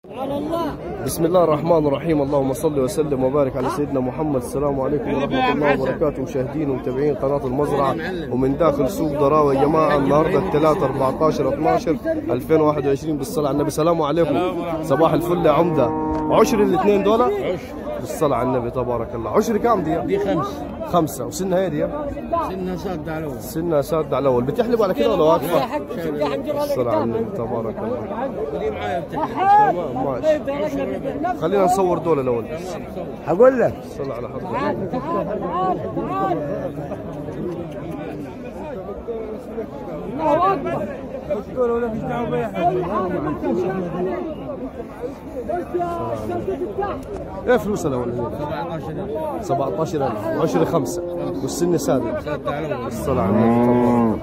بسم الله الرحمن الرحيم اللهم صل وسلم وبارك على سيدنا محمد السلام عليكم ورحمة الله وبركاته مشاهدين ومتابعين قناة المزرعة ومن داخل سوق ضراوة يا جماعة النهاردة الثلاثة 14 12 2021 بالصلاة على النبي السلام عليكم صباح الفل يا عمدة عشر الاثنين دول بالصلاة على النبي تبارك الله عشر كام دي؟ دي خمس خمسة وسنها هي دي؟ سنها صاد على الاول سنها سادة على الأول بتحلب على كده ولا واقفة؟ بالصلاة على النبي تبارك الله ودي معايا بتحلب تمام ماشي خلينا نصور دول الأول هقول لك صل على حضرتك ايه فلوس الاول 17000 17000 وعشرة خمسة والسن سادة صاد على الاول الصلاة على النبي تبارك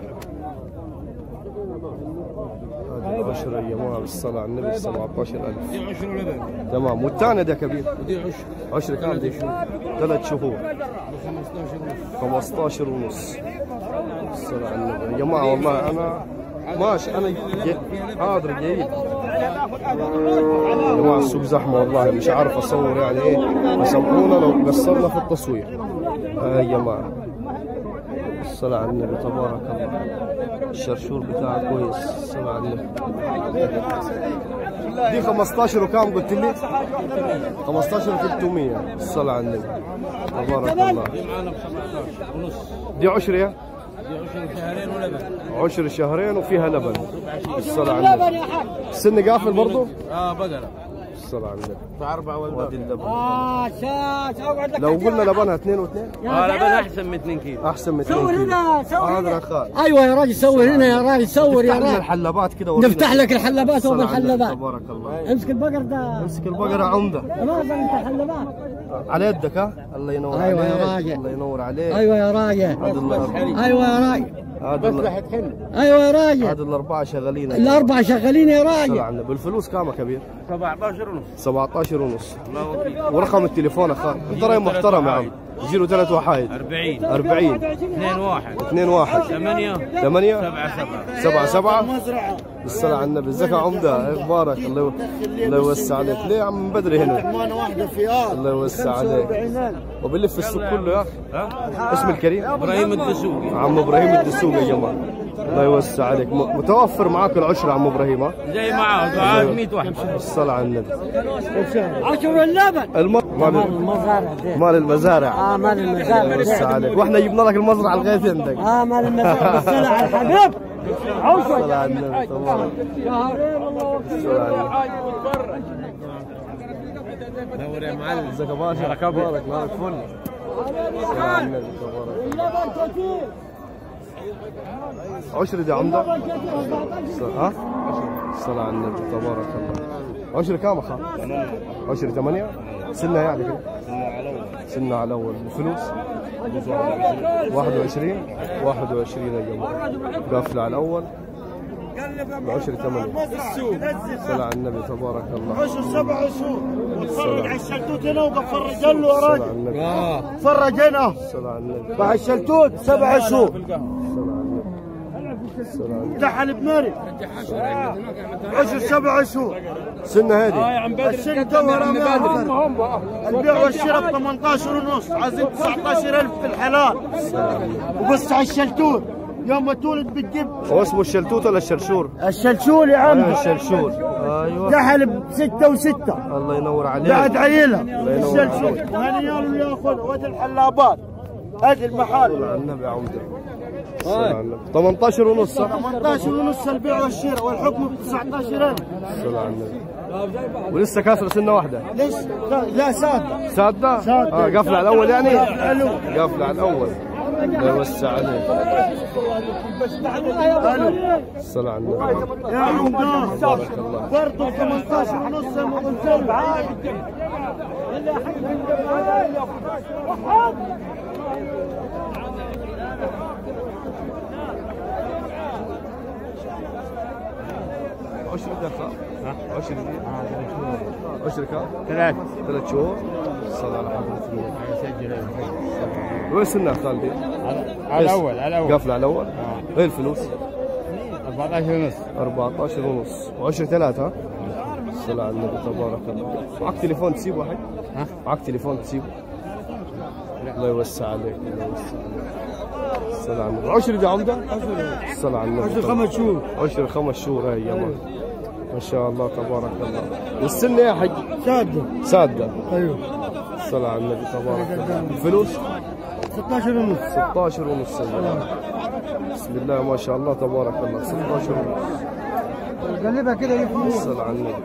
هذه عشرة يا جماعة بالصلاة على النبي 17000 دي 10 لبن تمام والثانية ده كبير ودي 10 عشرة كام دي؟ ثلاث شهور ب 15 ونص 15 ونص الصلاة على النبي يا جماعة والله أنا ماشي أنا جي... حاضر جيد يا جماعة السوق زحمة والله مش عارف أصور يعني إيه فسامحونا لو قصرنا في التصوير آه يا جماعة الصلاة على النبي تبارك الله الشرشور بتاعه كويس الصلاة على النبي دي 15 وكام قلت لي 15 300 الصلاة على النبي تبارك الله دي معانا ب 17 ونص دي عشرة دي 10 شهرين ولبن عشر شهرين وفيها لبن الصلاة على النبي السن قافل برضه اه بقرة الصلاة على النبي بتاع اربع وادي ولبن اللبن اه شاش اقعد لك لو قلنا لبنها اثنين واثنين اه لبن احسن من 2 كيلو احسن من صور 2 كيلو هنا صور حاضر يا هنا خال ايوه يا راجل صور هنا يا راجل صور يا افتح لنا راجل الحلبات كده ورينا. نفتح لك الحلبات الصلاة على النبي وبالحلبات تبارك الله امسك البقر ده امسك البقرة عمدة معظم انت حلبات على يدك ها الله ينور أيوة يا عليك راجل. الله ينور عليك ايوه يا راجل هذا ال- ايوه يا راجل هذا ال- ايوه يا راجل هذا الأربعة شغالين الاربعه شغالين يا الصلاة راجل على النبي الفلوس كام يا كبير 17 ونص 17 ونص الله وكيل ورقم التليفون يا خال انت راجل محترم يا عم زيرو ثلاث وحايد 40 40 2 1 2 1 8 8 7 7 7 7 بالصلاة على النبي ازيك يا عمدة اخبارك الله يو- الله يوسع عليك ليه يا عم من بدري هنا الله يوسع عليك وبلف السوق كله يا اخي ها اسم الكريم ابراهيم الدسوقي عم ابراهيم الدسوق يا جماعة الله يوسع عليك م- متوفر معاك العشرة عم ابراهيم ها زي معاه دعاء 100 واحد الصلاة على النبي عشر اللبن الم... مال المزارع ده مال المزارع اه مال المزارع الله يوسع ده عليك واحنا جبنا لك المزرعة لغاية عندك اه مال المزارع بالصلاة على الحبيب عشر الصلاة على النبي تبارك شهرين الله وكيل الصلاة على النبي دور يا معلم ازيك يا باشا اخبارك مالك فل الصلاة على النبي تبارك اللبن كثير عشرة دي عمدة ها الصلاة على النبي تبارك الله عشرة كام أخا؟ عشرة ثمانية سنة يعني كده سنة على الأول وفلوس 21 21 يا جماعة قافلة على الأول بعشرة ثمانية الصلاة على النبي تبارك الله عشر سبع شهور وتفرج على الشلتوت هنا وفرج له يا الصلاة راجل على النبي فرج هنا الصلاة على النبي مع الشلتوت سبع شهور الصلاة على النبي الصلاة على النبي دحل بناري عشر سبع شهور سنة هذه السن تو ورا ما البيع والشراء ب 18 ونص عايزين 19000 في الحلال وبس على الشلتوت يوم ما تولد بتجيب هو اسمه الشلتوت ولا الشرشور؟ الشلشول يا ايوه عم الشرشور ايوه دحل بستة وستة الله ينور عليك بعد عيلة الله ينور الشلشول عليك. وهنا يوم ياخذ وادي الحلابات هذه المحال على النبي عودة الصلاة على النبي 18 ونص صح؟ 18 ونص البيع والشراء والحكم ب 19000 الصلاة على النبي ولسه كاسرة سنة واحدة ليش؟ لا, لا سادة سادة؟ سادة. اه قافلة على الأول يعني؟ قافلة على الأول. قافلة على الأول الله يوسع عليك الصلاة على النبي يا عمدان بارك الله برضه 18 ونص يا مغنزل عشر دقائق عشر دي عشر كام؟ ثلاث ثلاث شهور الصلاة على حضرة النبي وين سنة خالدي؟ على الاول على الاول قافلة على الأول؟ ايه الفلوس؟ 14 ونص 14 ونص وعشر ثلاثة الصلاة على النبي تبارك الله معك تليفون تسيبه حي؟ ها؟ معك تليفون تسيبه؟ الله يوسع عليك الله يوسع عليك الصلاة على النبي عشر دي عمدة؟ الصلاة على النبي عشر خمس شهور عشر خمس شهور هاي يا مان ما شاء الله تبارك الله والسن يا حج شادة سادة ايوه الصلاة على النبي تبارك الله الفلوس 16 ونص 16 ونص سنة. بسم الله ما شاء الله تبارك الله 16 ونص قلبها كده يفهم الصلاة على النبي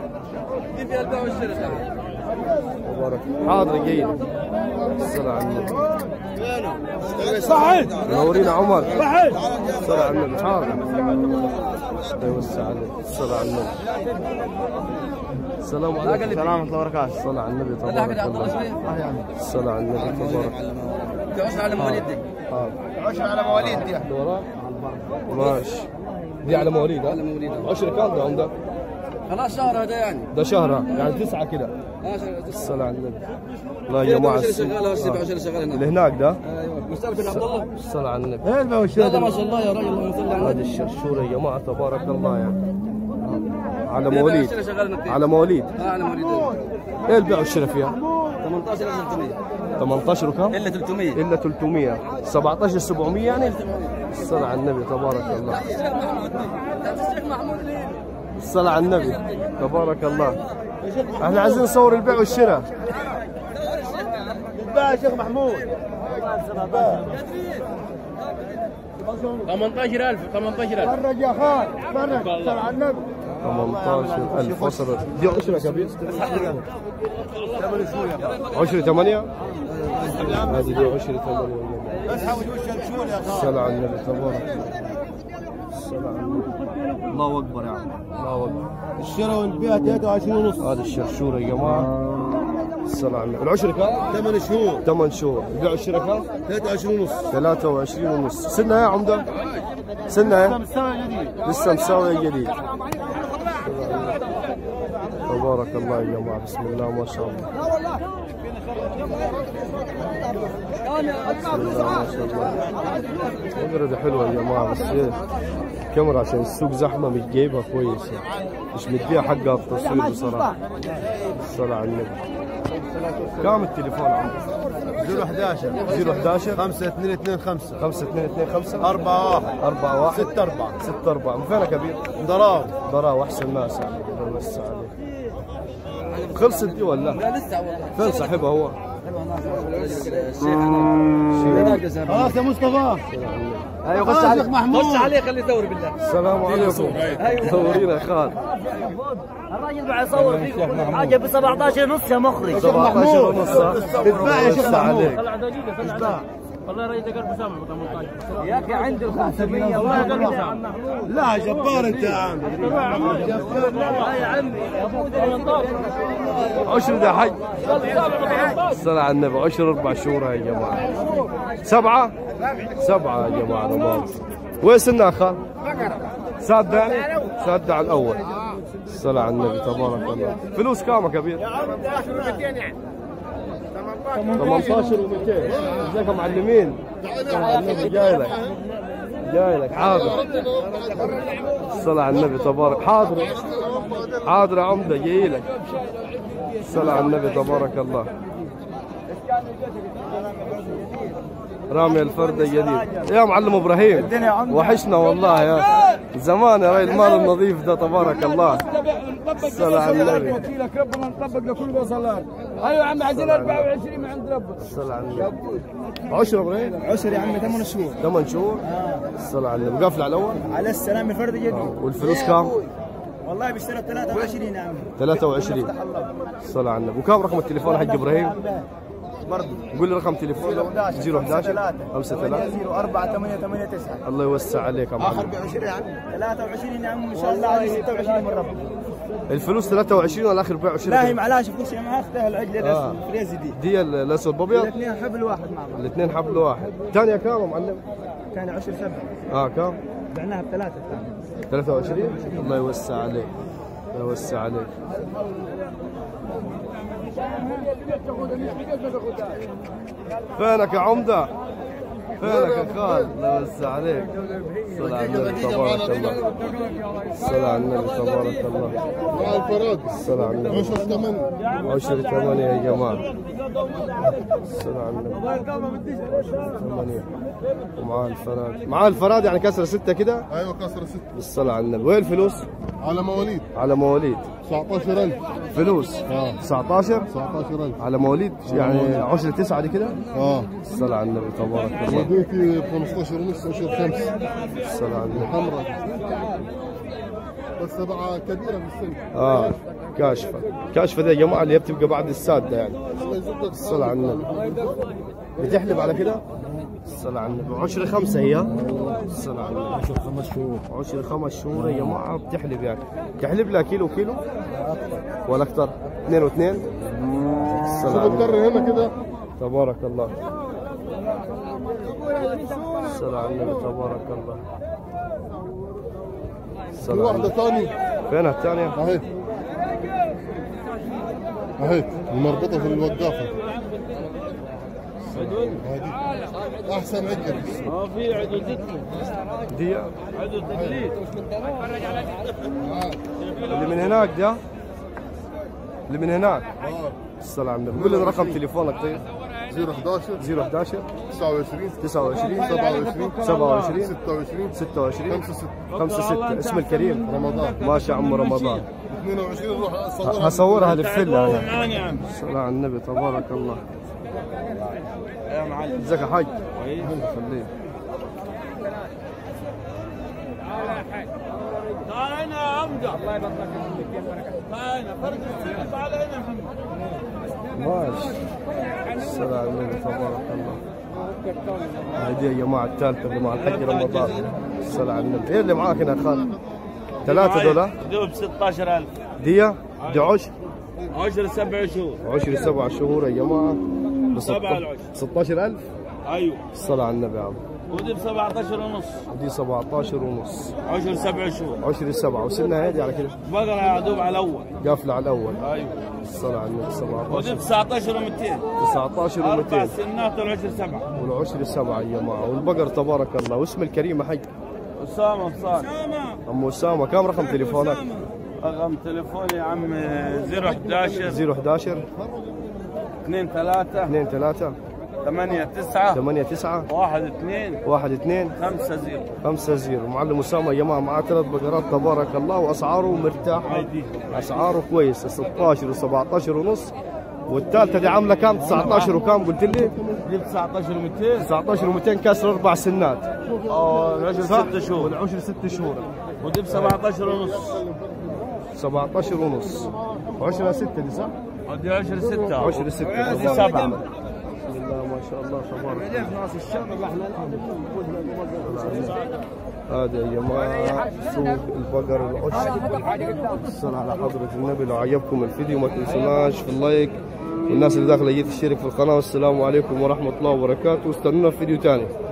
تبارك حاضر جاي الصلاة على النبي صحيح منورين عمر صحيح الصلاة على النبي حاضر الله يوسع عليك الصلاة على النبي السلام عليكم السلام ورحمه الله وبركاته الصلاة على النبي تبارك الله الصلاة على النبي تبارك الله على مواليدك حاضر عشر على مواليد دي اللي وراك ماشي دي على مواليد على مواليد 10 كام ده عندك خلاص شهر هذا يعني ده شهرة يعني تسعة كده الصلاة على النبي الله يا جماعة شغاله والسبع عشر شغاله هنا اللي هناك ده ايوه مستقبل عبد الله الصلاة على النبي ايه الموشد هذا ما شاء الله يا راجل اللهم صل على هذه النبي الشرشورة يا جماعة تبارك الله يعني على مواليد عشر شغاله نقدين على مواليد اه على مواليد ايه البيع والشراء فيها 18300 18 وكم الا 300 الا 300 17 700 يعني الصلاة على النبي تبارك الله الصلاة على النبي تبارك الله احنا عايزين نصور البيع والشراء بقى يا شيخ محمود 18000 18000 فرج يا خال فرج صل على النبي 18000 وصلت دي عشرة كبير عشرة ثمانية هذه دي عشرة ثمانية بس حاول وش الشول يا الصلاة على النبي تبارك الله الصلاة على النبي الله أكبر يا عم الله أكبر الشراء والبيع 23 ونص هذا الشرشورة يا جماعة الصلاة على النبي العشرة كم؟ 8 شهور 8 شهور البيع والشراء كم؟ 23 ونص 23 ونص سنة يا عمدة سنة يا لسه مساوية جديد تبارك الله يا جماعة بسم الله ما شاء الله بسم الله ما شاء الله الكاميرا حلوة يا جماعة بس ايه الكاميرا عشان السوق زحمة مش جايبها كويس يعني. مش مديها حقها في التصوير بصراحة الصلاة على النبي كام التليفون عندك؟ 011 011 5 2 2 5 5 2 2 5 4 1 4 1 6 4 6 4 من فين يا كبير؟ ضراو ضراوة احسن ناس يعني الله يوسع عليك خلصت دي ولا؟ لا لسه والله فين صاحبها هو؟ الشيخ خلاص يا مصطفى ايوه خش عليك محمود خش عليه خليه يدور بالله السلام عليكم صورينا يا خال الراجل بعد يصور فيكم حاجه ب 17 ونص يا مخرج 17 ونص اتباع يا شيخ يوسع محمود. عليك والله الراجل ده قلبه سامع 18 يا اخي عندي ال 500 والله قلبه سامع لا جبار انت يا عم يا عمي يا ابو 18 عشر ده حج الصلاة على النبي عشر أربع شهور يا جماعة سبعة سبعة يا جماعة رمضان وين سنة خال؟ سادة يعني؟ سادة على الأول الصلاة على النبي تبارك الله فلوس كام يا كبير؟ 18 و200 ازيكم معلمين النبي جاي لك جاي لك حاضر الصلاة على النبي تبارك حاضر حاضر يا عمدة جاي لك الصلاة على النبي تبارك الله رامي الفردة جديد يا معلم ابراهيم وحشنا والله يا زمان يا ريت المال النظيف ده تبارك الله الصلاة على النبي وكيلك ربنا نطبق لكل وصلات ايوه يا عم عايزين 24 من عند ربنا الصلاة على النبي عشرة ابراهيم عشر يا عم 8 شهور 8 شهور الصلاة على النبي قافل على الأول على السلام الفرد جديد والفلوس كام؟ والله بيشتري 23 يا عم 23 الصلاة على النبي وكم رقم التليفون حق ابراهيم؟ برضه قول لي رقم تليفون 011 53 4 8 8 9 الله يوسع عليك يا معلم 23 يا عم ان شاء الله عايز 26 من ربنا الفلوس 23 ولا اخر بيع 20 لا هي معلاش كل شيء معاه اختها العجله آه. الاسود فريزي دي دي الاسود الابيض الاثنين حبل واحد مع بعض الاثنين حبل واحد ثانية كام يا معلم؟ كان 10 سبعه اه كام؟ بعناها بثلاثه الثانيه 23 الله يوسع عليك الله يوسع عليك فينك يا عمدة؟ فينك يا خال الله يمسي عليك صل على النبي تبارك الله صل على النبي تبارك الله مع الفراد صل على النبي عشر ثمانية عشرة ثمانية يا جماعة صل على النبي ثمانية ومعاه الفراد معاه الفراد يعني كسر ستة كده ايوه كسر ست بالصلاة على النبي وين الفلوس؟ على مواليد على مواليد 19000 فلوس اه 19 19000 على مواليد يعني عشرة تسعة دي كده اه الصلاة على النبي تبارك الله وديتي ب 15 ونص عشر خمس الصلاة على النبي حمراء بس بقى كبيرة في السن اه كاشفة كاشفة دي يا جماعة اللي هي بتبقى بعد السادة يعني الله يزودك الصلاة على النبي بتحلب على كده الصلاة على النبي عشر خمسة هي الصلاة على النبي عشر خمس شهور عشر خمس شهور يا جماعة بتحلب يعني تحلب لها كيلو كيلو ولا أكثر اثنين واثنين الصلاة شوف على النبي القرن هنا كده تبارك الله الصلاة على النبي تبارك الله في الصلاة على واحدة النبي ثانية فينها الثانية؟ اهي اهي المربوطة في الوقافة هذه احسن عجل ما في عدو ذكر دي عدو تقليد اللي من هناك ده اللي من هناك الصلاة على النبي قول لي رقم تليفونك طيب 011 011 29 29 27 27 26 26 5 6 5 6 اسم الكريم رمضان ماشي عم رمضان 22 روح اصورها هصورها للفيلا انا معانا يا عم الصلاة على النبي تبارك الله يا معلم ازيك يا حاج خليه تعال هنا يا عمده الله يبارك تعال هنا فرق السن تعال هنا يا محمد ماشي الصلاة على النبي تبارك الله هذه يا جماعة الثالثة اللي مع الحج رمضان الصلاة على النبي ايه اللي معاك هنا يا خالد ثلاثة دول دوب 16000 دي دي عشر 10 سبع شهور عشر سبع شهور يا جماعة ب سبعة العشر. 16000 ايوه الصلاة على النبي يا عم ودي ب 17 ونص دي 17 ونص 10 سبع شهور عشر سبعة وسنها هادي على كده بقرة يا دوب على الاول قافلة على الأول ايوه الصلاة على النبي 17 ودي ب 19 و200 19 اربع و200 سنات والعشر سبعه والعشر سبعة يا جماعة والبقر تبارك الله واسم الكريم حق اسامه صار أم أسامة كم رقم تليفونك؟ رقم تليفوني يا عم 011 011 2 3 2 3 8 9 8 9 1 2 1 2 5 0 5 0 معلم أسامة يا جماعة معاه ثلاث بقرات تبارك الله وأسعاره مرتاحة أسعاره كويسة 16 و17 ونص والثالثة دي عاملة كام 19 وكام قلت لي دي 19 و200 19 و200 كسر أربع سنات اه العشر صح؟ 6 شهور والعشر ست شهور ودي ب 17 ونص 17 ونص وعشرة ستة دي صح؟ ودي 10 6 عشر ستة ودي 7 بسم الله ما شاء الله تبارك الله هذا يا جماعة سوق البقر العشر الصلاة على حضرة النبي لو عجبكم الفيديو ما تنسوناش في اللايك والناس اللي داخلة جيت تشترك في القناة والسلام عليكم ورحمة الله وبركاته واستنونا في فيديو تاني